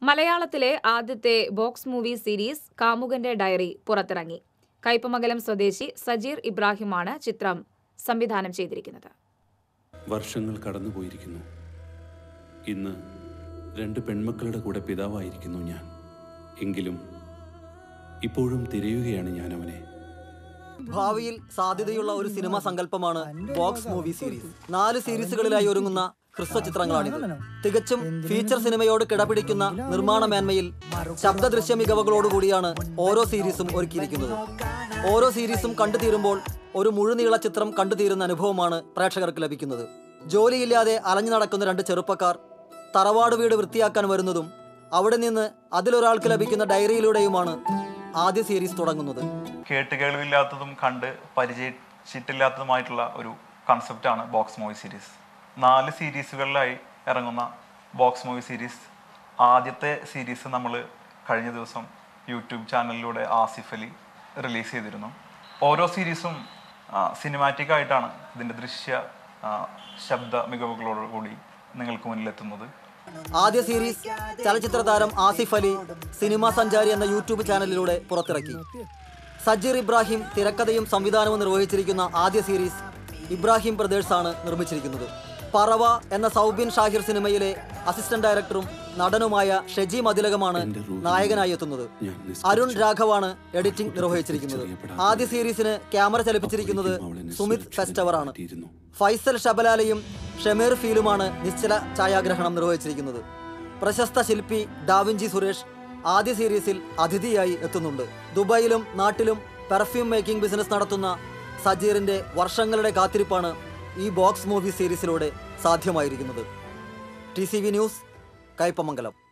മലയാളത്തിലെ ആദ്യത്തെ box movie series കാമുകന്റെ ഡയറി പുറത്തിറങ്ങി കയ്പമംഗലം സ്വദേശി സജീർ ഇബ്രാഹിമാണ് ചിത്രം സംവിധാനം ചെയ്തിരിക്കുന്നത് വർഷങ്ങൾ കടന്നുപോയിരിക്കുന്നു ഇന്ന് രണ്ട് പെൺമക്കളുടെ കൂടെ പിതാവായിരിക്കുന്നു ഞാൻ എങ്കിലും ഇപ്പോഴും തിരയുകയാണ് ഞാൻ അവനെ ഭാവിയിൽ സാധ്യതയുള്ള ഒരു സിനിമാ സങ്കല്പമാണ് ബോക്സ് മൂവി സീരീസ് നാല് സീരീസുകളിലായി ഒരുങ്ങുന്ന ഹ്രസ്വ ചിത്രങ്ങളാണിത് തികച്ചും ഫീച്ചർ സിനിമയോട് കിടപിടിക്കുന്ന നിർമ്മാണ മേന്മയിൽ ശബ്ദദൃശ്യ മികവുകളോടുകൂടിയാണ് ഓരോ സീരീസും ഒരുക്കിയിരിക്കുന്നത് ഓരോ സീരീസും കണ്ടു തീരുമ്പോൾ ഒരു മുഴുനീള ചിത്രം കണ്ടു തീരുന്ന അനുഭവമാണ് പ്രേക്ഷകർക്ക് ലഭിക്കുന്നത് ജോലിയില്ലാതെ അലഞ്ഞു നടക്കുന്ന രണ്ട് ചെറുപ്പക്കാർ തറവാട് വീട് വൃത്തിയാക്കാൻ വരുന്നതും അവിടെ നിന്ന് അതിലൊരാൾക്ക് ലഭിക്കുന്ന ഡയറിയിലൂടെയുമാണ് ആദ്യ സീരീസ് തുടങ്ങുന്നത് കേട്ട് കേൾവില്ലാത്തതും കണ്ട് പരിചയിച്ചിട്ടില്ലാത്തതുമായിട്ടുള്ള ഒരു കൺസെപ്റ്റാണ് ബോക്സ് മൂവി സീരീസ് നാല് സീരീസുകളിലായി ഇറങ്ങുന്ന ബോക്സ് മൂവി സീരീസ് ആദ്യത്തെ സീരീസ് നമ്മൾ കഴിഞ്ഞ ദിവസം യൂട്യൂബ് ചാനലിലൂടെ ആസിഫ് അലി റിലീസ് ചെയ്തിരുന്നു ഓരോ സീരീസും സിനിമാറ്റിക് ആയിട്ടാണ് ഇതിൻ്റെ ദൃശ്യ ആ, ശബ്ദ മികവുകളോടുകൂടി നിങ്ങൾക്ക് മുന്നിലെത്തുന്നത് ആദ്യ സീരീസ് ചലച്ചിത്ര താരം ആസിഫ് അലി സിനിമാ സഞ്ചാരി എന്ന യൂട്യൂബ് ചാനലിലൂടെ പുറത്തിറക്കി സജീർ ഇബ്രാഹിം തിരക്കഥയും സംവിധാനവും നിർവഹിച്ചിരിക്കുന്ന ആദ്യ സീരീസ് ഇബ്രാഹിം ബ്രദേഴ്സ് ആണ് നിർമ്മിച്ചിരിക്കുന്നത് പറവ എന്ന സൗബിൻ ഷാഹിർ സിനിമയിലെ അസിസ്റ്റന്റ് ഡയറക്ടറും നടനുമായ ഷെജി മതിലകമാണ് നായകനായി എത്തുന്നത് അരുൺ രാഘവാണ് എഡിറ്റിംഗ് നിർവഹിച്ചിരിക്കുന്നത് ആദ്യ സീരീസിന് ക്യാമറ ചലിപ്പിച്ചിരിക്കുന്നത് സുമിത് ഫെസ്റ്റവർ ആണ് ഫൈസൽ ഷബലാലയും ഷമീർ ഫീലുമാണ് നിശ്ചല ഛായാഗ്രഹണം നിർവഹിച്ചിരിക്കുന്നത് പ്രശസ്ത ശില്പി ഡാവിഞ്ചി സുരേഷ് ആദ്യ സീരീസിൽ അതിഥിയായി എത്തുന്നുണ്ട് ദുബായിലും നാട്ടിലും പെർഫ്യൂം മേക്കിംഗ് ബിസിനസ് നടത്തുന്ന സജീറിന്റെ വർഷങ്ങളുടെ കാത്തിരിപ്പാണ് ഈ ബോക്സ് മൂവി സീരീസിലൂടെ സാധ്യമായിരിക്കുന്നത് T C V news Kaipamangalam